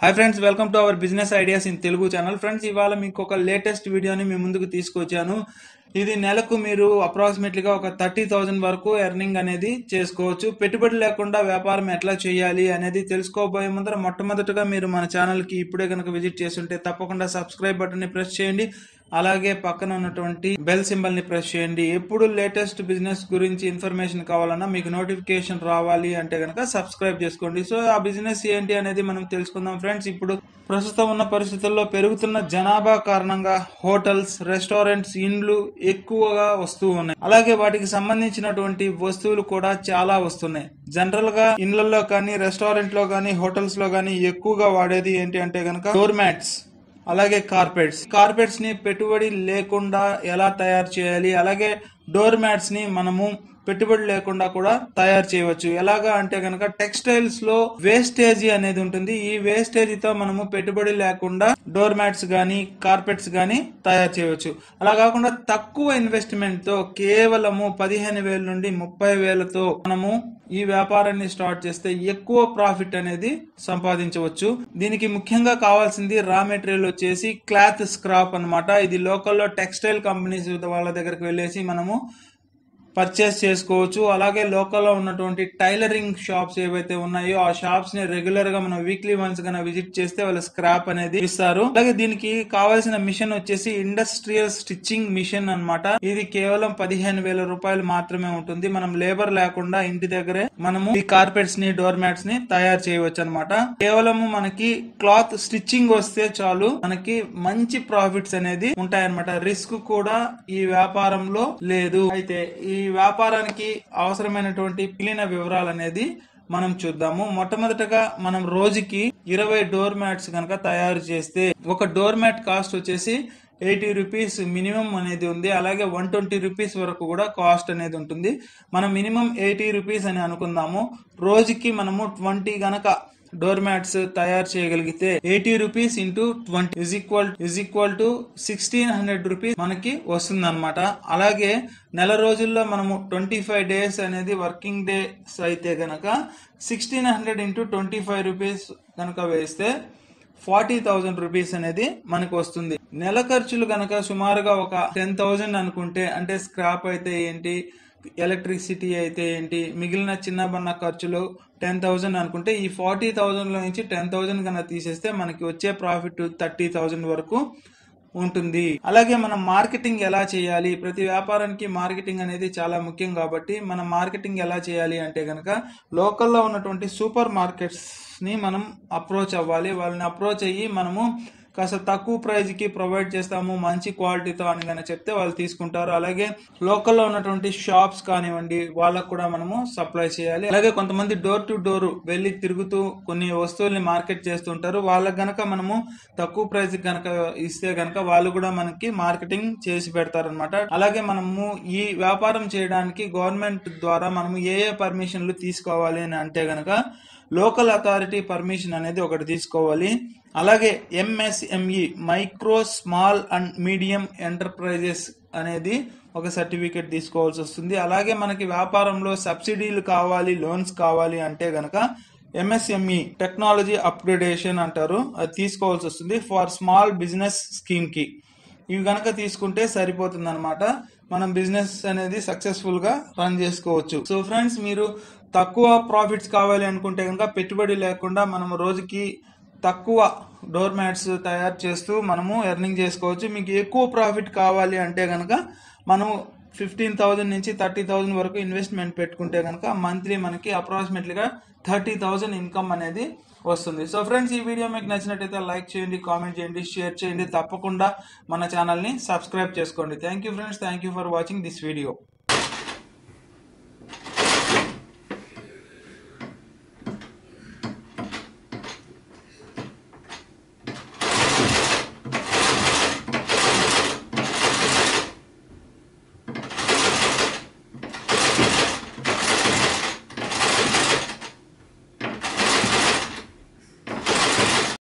hi friends welcome to our business ideas in Telugu channel friends ఇవాళ మీకు ఒక latest వీడియోని మీ ముందుకు తీసుకొచ్చాను ఇది నెలకు మీరు అప్రాక్సిమేట్లీగా ఒక థర్టీ థౌజండ్ వరకు ఎర్నింగ్ అనేది చేసుకోవచ్చు పెట్టుబడి లేకుండా వ్యాపారం ఎట్లా చేయాలి అనేది తెలుసుకోబోయే ముందర మొట్టమొదటిగా మీరు మన ఛానల్కి ఇప్పుడే కనుక విజిట్ చేస్తుంటే తప్పకుండా సబ్స్క్రైబ్ బటన్ని ప్రెస్ చేయండి అలాగే పక్కన ఉన్నటువంటి బెల్ సింబల్ ని ప్రెస్ చేయండి ఎప్పుడు లేటెస్ట్ బిజినెస్ గురించి ఇన్ఫర్మేషన్ కావాలన్నా మీకు నోటిఫికేషన్ రావాలి అంటే కనుక సబ్స్క్రైబ్ చేసుకోండి సో ఆ బిజినెస్ ఏంటి అనేది మనం తెలుసుకుందాం ఫ్రెండ్స్ ఇప్పుడు ప్రస్తుతం ఉన్న పరిస్థితుల్లో పెరుగుతున్న జనాభా కారణంగా హోటల్స్ రెస్టారెంట్స్ ఇండ్లు ఎక్కువగా వస్తూ ఉన్నాయి అలాగే వాటికి సంబంధించినటువంటి వస్తువులు కూడా చాలా వస్తున్నాయి జనరల్ గా ఇండ్లలో కానీ రెస్టారెంట్ లో కానీ హోటల్స్ లో కానీ ఎక్కువగా వాడేది ఏంటి అంటే కనుక డోర్ మ్యాట్స్ అలాగే కార్పెట్స్ కార్పెట్స్ ని పెట్టుబడి లేకుండా ఎలా తయారు చేయాలి అలాగే డోర్ మ్యాట్స్ ని మనము పెట్టుబడి లేకుండా కూడా తయారు చేయవచ్చు ఎలాగా అంటే కనుక టెక్స్టైల్స్ లో వేస్టేజీ అనేది ఉంటుంది ఈ వేస్టేజీతో మనము పెట్టుబడి లేకుండా డోర్ మ్యాట్స్ గానీ కార్పెట్స్ గానీ తయారు చేయవచ్చు అలా కాకుండా తక్కువ ఇన్వెస్ట్మెంట్ తో కేవలము పదిహేను వేల నుండి ముప్పై వేలతో మనము ఈ వ్యాపారాన్ని స్టార్ట్ చేస్తే ఎక్కువ ప్రాఫిట్ అనేది సంపాదించవచ్చు దీనికి ముఖ్యంగా కావాల్సింది రా మెటీరియల్ వచ్చేసి క్లాత్ స్క్రాప్ అన్నమాట ఇది లోకల్లో టెక్స్టైల్ కంపెనీస్ వాళ్ళ దగ్గరికి వెళ్ళేసి మనము పర్చేస్ చేసుకోవచ్చు అలాగే లోకల్లో ఉన్నటువంటి టైలరింగ్ షాప్స్ ఏవైతే ఉన్నాయో ఆ షాప్స్ ని రెగ్యులర్ గా మనం వీక్లీ వన్స్ గా విజిట్ చేస్తే వాళ్ళు స్క్రాప్ అనేది ఇస్తారు అలాగే దీనికి కావాల్సిన మిషన్ వచ్చేసి ఇండస్ట్రియల్ స్టిచ్చింగ్ మిషన్ అన్నమాట ఇది కేవలం పదిహేను వేల రూపాయలు మాత్రమే ఉంటుంది మనం లేబర్ లేకుండా ఇంటి దగ్గరే మనము ఈ కార్పెట్స్ ని డోర్ మ్యాట్స్ ని తయారు చేయవచ్చు అనమాట కేవలం మనకి క్లాత్ స్టిచ్చింగ్ వస్తే చాలు మనకి మంచి ప్రాఫిట్స్ అనేది ఉంటాయన్నమాట రిస్క్ కూడా ఈ వ్యాపారంలో లేదు అయితే ఈ వ్యాపారానికి అవసరమైనటువంటి మిగిలిన వివరాలు అనేది మనం చూద్దాము మొట్టమొదటగా మనం రోజుకి ఇరవై డోర్ మ్యాట్స్ కనుక తయారు చేస్తే ఒక డోర్ మ్యాట్ కాస్ట్ వచ్చేసి ఎయిటీ రూపీస్ మినిమం అనేది ఉంది అలాగే వన్ ట్వంటీ రూపీస్ వరకు కూడా కాస్ట్ అనేది ఉంటుంది మనం మినిమం ఎయిటీ రూపీస్ అని అనుకుందాము రోజుకి మనము ట్వంటీ గనక డోర్ మ్యాట్స్ తయారు చేయగలిగితే eighty rupees into twenty is equal is equal to sixteen hundred rupees మనకి వస్తుంది అనమాట అలాగే నెల రోజుల్లో మనము ట్వంటీ ఫైవ్ డేస్ అనేది వర్కింగ్ డేస్ అయితే గనక sixteen hundred into twenty five rupees కనుక వేస్తే ఫార్టీ థౌజండ్ రూపీస్ అనేది మనకు వస్తుంది నెల ఖర్చులు కనుక సుమారుగా ఒక టెన్ థౌజండ్ అనుకుంటే అంటే స్క్రాప్ అయితే ఏంటి ఎలక్ట్రిసిటీ అయితే ఏంటి మిగిలిన చిన్న బన్న ఖర్చులు టెన్ థౌజండ్ అనుకుంటే ఈ ఫార్టీ థౌజండ్లో నుంచి టెన్ థౌజండ్ కనుక తీసేస్తే మనకి వచ్చే ప్రాఫిట్ థర్టీ థౌజండ్ వరకు ఉంటుంది అలాగే మనం మార్కెటింగ్ ఎలా చేయాలి ప్రతి వ్యాపారానికి మార్కెటింగ్ అనేది చాలా ముఖ్యం కాబట్టి మనం మార్కెటింగ్ ఎలా చేయాలి అంటే కనుక లోకల్లో ఉన్నటువంటి సూపర్ మార్కెట్స్ ని మనం అప్రోచ్ అవ్వాలి వాళ్ళని అప్రోచ్ అయ్యి మనము కాస్త తక్కువ ప్రైజ్ కి ప్రొవైడ్ చేస్తాము మంచి క్వాలిటీతో అని కనుక చెప్తే వాళ్ళు తీసుకుంటారు అలాగే లోకల్లో ఉన్నటువంటి షాప్స్ కానివ్వండి వాళ్ళకు కూడా మనము సప్లై చేయాలి అలాగే కొంతమంది డోర్ టు డోర్ వెళ్ళి తిరుగుతూ కొన్ని వస్తువుల్ని మార్కెట్ చేస్తుంటారు వాళ్ళకి గనక మనము తక్కువ ప్రైస్ గనక ఇస్తే గనక వాళ్ళు కూడా మనకి మార్కెటింగ్ చేసి పెడతారనమాట అలాగే మనము ఈ వ్యాపారం చేయడానికి గవర్నమెంట్ ద్వారా మనము ఏ ఏ పర్మిషన్లు తీసుకోవాలి అని అంటే గనక లోకల్ అథారిటీ పర్మిషన్ అనేది ఒకటి తీసుకోవాలి అలాగే MSME micro small and medium enterprises అనేది ఒక సర్టిఫికేట్ తీసుకోవాల్సి వస్తుంది అలాగే మనకి వ్యాపారంలో సబ్సిడీలు కావాలి లోన్స్ కావాలి అంటే గనక ఎంఎస్ఎంఈ టెక్నాలజీ అప్గ్రేడేషన్ అంటారు అది తీసుకోవాల్సి వస్తుంది ఫర్ స్మాల్ బిజినెస్ స్కీమ్ కి ఇవి కనుక తీసుకుంటే సరిపోతుంది అనమాట మనం బిజినెస్ అనేది సక్సెస్ఫుల్ గా రన్ చేసుకోవచ్చు సో ఫ్రెండ్స్ మీరు తక్కువ ప్రాఫిట్స్ కావాలి అనుకుంటే కనుక పెట్టుబడి లేకుండా మనం రోజుకి తక్కువ డోర్ మ్యాట్స్ తయారు చేస్తూ మనము ఎర్నింగ్ చేసుకోవచ్చు మీకు ఎక్కువ ప్రాఫిట్ కావాలి అంటే కనుక మనము ఫిఫ్టీన్ థౌజండ్ నుంచి థర్టీ థౌజండ్ వరకు ఇన్వెస్ట్మెంట్ పెట్టుకుంటే కనుక మంత్లీ మనకి అప్రాక్సిమేట్లీగా థర్టీ థౌజండ్ ఇన్కమ్ అనేది వస్తుంది సో ఫ్రెండ్స్ ఈ వీడియో మీకు నచ్చినట్టయితే లైక్ చేయండి కామెంట్ చేయండి షేర్ చేయండి తప్పకుండా మన ఛానల్ని సబ్స్క్రైబ్ చేసుకోండి thank you friends thank you for watching this video